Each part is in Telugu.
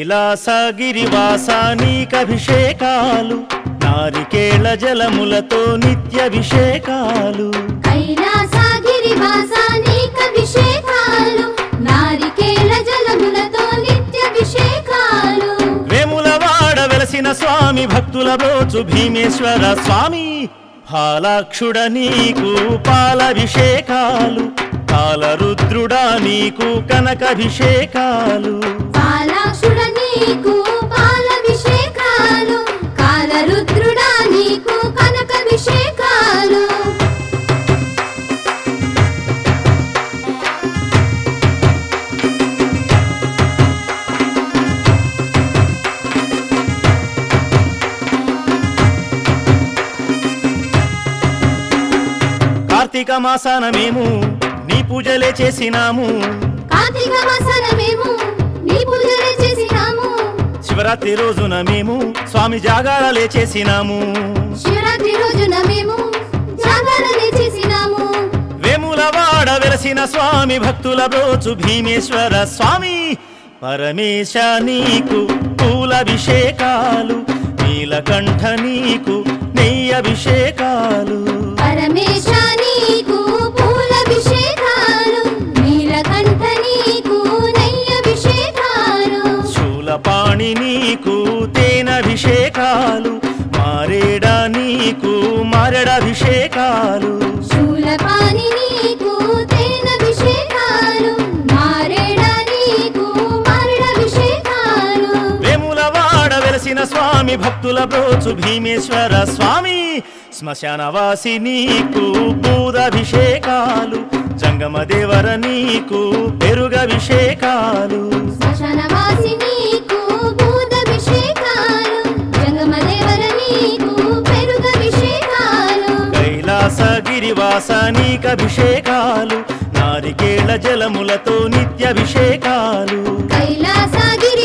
కైలాసగిరివాసానీకభిషేకాలు నారికేళ జలములతో నిత్యభిషేకాలు కైలాసగిరి వాసానికభిషేకాలు నారికేళ జలములతో నిత్యభిషేకాలు వేములవాడ వెలసిన స్వామి భక్తుల బ్రోచు భీమేశ్వర స్వామి పాలాక్షుడ నీకు పాలభిషేకాలు కాలరుద్రుడా నీకు కనకభిషేకాలు పాలాక్షుడ నీకు పాలభిషేకాలు కాలరుద్రుడా నీకు కనకభిషేకాలు కార్తీక మాసాన మేము నీ పూజలే చేసినాము కార్తీక మాసాన మేము నీ పూజలే చేసినాము శివరాత్రి రోజున మేము స్వామి జాగారాలే చేసినాము శివరాత్రి రోజున మేము జాగరణే చేసినాము వేములవాడ వెలసిన స్వామి భక్తుల బ్రోచు భీమేశ్వర స్వామి పరమేశ నీకు పూలభిషేకాలు నీలకంఠ నీకు నెయ్యభిషేకాలు పరమేశ నీకు పూలభిషేకాలు నీలకంఠ నీకు నయ్యభిషేకాలు శూలపాణి నీకు తేనభిషేకాలు మారేడ నీకు మారెడభిషేకాలు శూలపాని నీకు తేనభిషేకాలు మారేడ నీకు మారేడభిషేకాలు వేములవాడ వెలసిన స్వామి భక్తుల బ్రోచు భీమేశ్వర స్వామి శ్మశానవాసి నీకు పూరభిషేకాలు జంగమ దేవర నీకు పెరుగభిషేకాలు శ్మశానవాసి నీకు భూతభిషేకాలు జంగమదేవర నీకు పెరుగభిషేకాలు కైలాసగిరివాస నీకభిషేకాలు నారికేళ జలములతో నిత్యభిషేకాలు కైలాసగిరి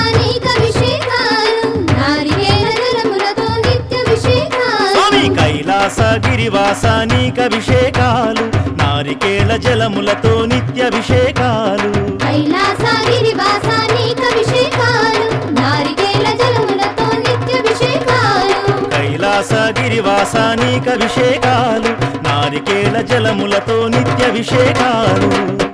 వాసానికభిషేకాలు నారికేళ జలములతో నిత్యభిషేకాలు స్వామి కైలాసగిరివాస నీకభిషేకాలు నారికేళ జలములతో నిత్యభిషేకాలు కైలాసగిరి వాసానికభిషేకాలు నారికేళ జలములతో నిత్యభిషేకాలు కైలాసగిరివాస నీకభిషేకాలు నారికేళ జలములతో నిత్యభిషేకాలు